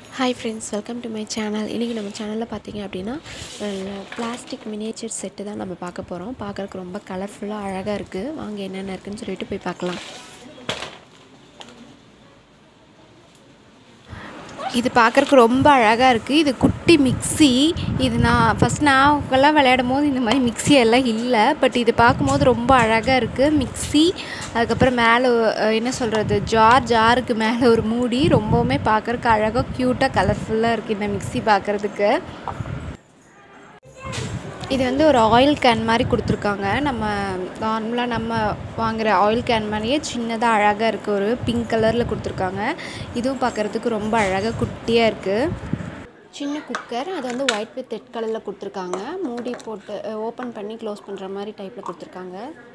hi friends welcome to my channel இன்றைக்கி நம்ம சேனலில் பார்த்தீங்க அப்படின்னா பிளாஸ்டிக் மினியேச்சர் செட்டு தான் நம்ம பார்க்க போகிறோம் பார்க்குறக்கு ரொம்ப கலர்ஃபுல்லாக அழகாக இருக்குது வாங்க என்னென்ன இருக்குன்னு சொல்லிட்டு போய் பார்க்கலாம் இது பார்க்குறக்கு ரொம்ப அழகாக இருக்குது இது குட்டி மிக்ஸி இது நான் ஃபஸ்ட் நான் எல்லாம் விளையாடும் போது இந்த மாதிரி மிக்ஸி எல்லாம் இல்லை பட் இது பார்க்கும்போது ரொம்ப அழகாக இருக்குது மிக்ஸி அதுக்கப்புறம் மேலே அஹ், என்ன சொல்கிறது ஜார் ஜாருக்கு மேலே ஒரு மூடி ரொம்பவுமே பார்க்குறக்கு அழகாக க்யூட்டாக கலர்ஃபுல்லாக இருக்குது இந்த மிக்ஸி பார்க்குறதுக்கு இது வந்து ஒரு ஆயில் கேன் மாதிரி கொடுத்துருக்காங்க நம்ம நார்மலாக நம்ம வாங்குகிற ஆயில் கேன் மாதிரியே சின்னதாக அழகாக இருக்குது ஒரு பிங்க் கலரில் கொடுத்துருக்காங்க இதுவும் பார்க்குறதுக்கு ரொம்ப அழகாக குட்டியாக இருக்குது சின்ன குக்கர் அது வந்து ஒயிட் வித் ரெட் கலரில் கொடுத்துருக்காங்க மூடி போட்டு ஓப்பன் பண்ணி க்ளோஸ் பண்ணுற மாதிரி டைப்பில் கொடுத்துருக்காங்க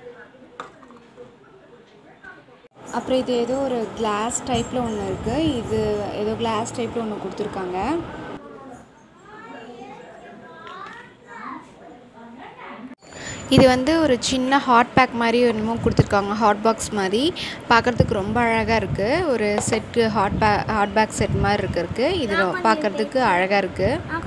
அப்புறம் இது ஏதோ ஒரு கிளாஸ் டைப்பில் ஒன்று இருக்குது இது ஏதோ கிளாஸ் டைப்பில் ஒன்று கொடுத்துருக்காங்க இது வந்து ஒரு சின்ன ஹாட் பேக் மாதிரி என்னமோ கொடுத்துருக்காங்க ஹாட் பாக்ஸ் மாதிரி பார்க்குறதுக்கு ரொம்ப அழகாக இருக்குது ஒரு செட்டு ஹாட் பே ஹாட் பேக் செட் மாதிரி இருக்கு இருக்கு இது ரொ- பார்க்கறதுக்கு அழகாக இருக்குது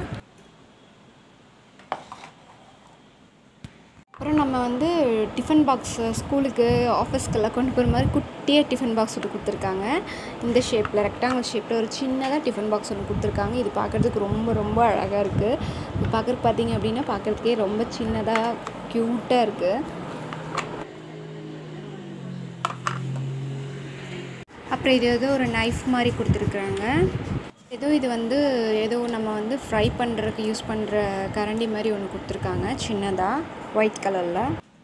அப்புறம் நம்ம வந்து டிஃபன் பாக்ஸ் ஸ்கூலுக்கு ஆஃபீஸ்க்கெல்லாம் கொண்டு போகிற மாதிரி குட்டியாக டிஃபன் பாக்ஸ் ஒன்று கொடுத்துருக்காங்க இந்த ஷேப்பில் ரெக்டாங்கிள் ஷேப்பில் ஒரு சின்னதாக டிஃபன் பாக்ஸ் ஒன்று கொடுத்துருக்காங்க இது பார்க்குறதுக்கு ரொம்ப ரொம்ப அழகாக இருக்குது இது பார்க்குறதுக்கு பார்த்தீங்க அப்படின்னா பார்க்குறதுக்கே ரொம்ப சின்னதாக க்யூட்டாக இருக்குது அப்புறம் இது ஏதோ ஒரு நைஃப் மாதிரி கொடுத்துருக்குறாங்க ஏதோ இது வந்து ஏதோ நம்ம வந்து ஃப்ரை பண்ணுறதுக்கு யூஸ் பண்ணுற கரண்டி மாதிரி ஒன்று கொடுத்துருக்காங்க சின்னதாக ஒயிட் கலரில்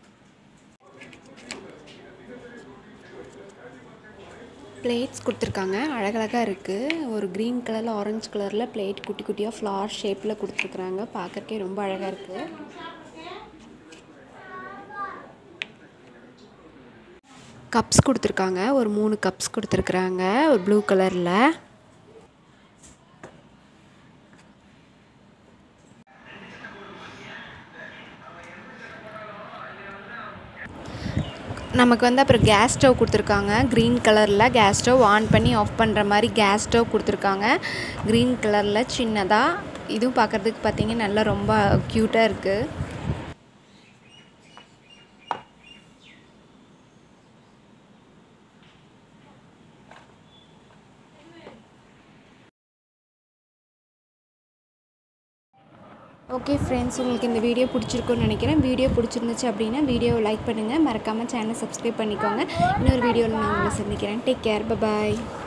பிளேட்ஸ் கொடுத்துருக்காங்க அழகழகாக இருக்குது ஒரு க்ரீன் கலரில் ஆரஞ்சு கலரில் பிளேட் குட்டி குட்டியாக ஃப்ளார் ஷேப்பில் கொடுத்துருக்குறாங்க பார்க்கறக்கே ரொம்ப அழகாக இருக்குது கப்ஸ் கொடுத்துருக்காங்க ஒரு மூணு கப்ஸ் கொடுத்துருக்குறாங்க ஒரு ப்ளூ கலரில் நமக்கு வந்து அப்புறம் கேஸ் ஸ்டவ் கொடுத்துருக்காங்க க்ரீன் கலரில் கேஸ் ஸ்டவ் ஆன் பண்ணி ஆஃப் பண்ணுற மாதிரி கேஸ் ஸ்டவ் கொடுத்துருக்காங்க க்ரீன் கலரில் சின்னதாக இதுவும் பார்க்குறதுக்கு பார்த்தீங்கன்னா நல்லா ரொம்ப க்யூட்டாக இருக்குது ஓகே ஃப்ரெண்ட்ஸ் உங்களுக்கு இந்த வீடியோ பிடிச்சிருக்குன்னு நினைக்கிறேன் வீடியோ பிடிச்சிருந்துச்சு அப்படின்னா வீடியோவை லைக் பண்ணுங்கள் மறக்காமல் சேனலை சப்ஸ்கிரைப் பண்ணிக்கோங்க இன்னொரு வீடியோவில் நான் உங்களை சந்திக்கிறேன் டேக் கேர் பபாய்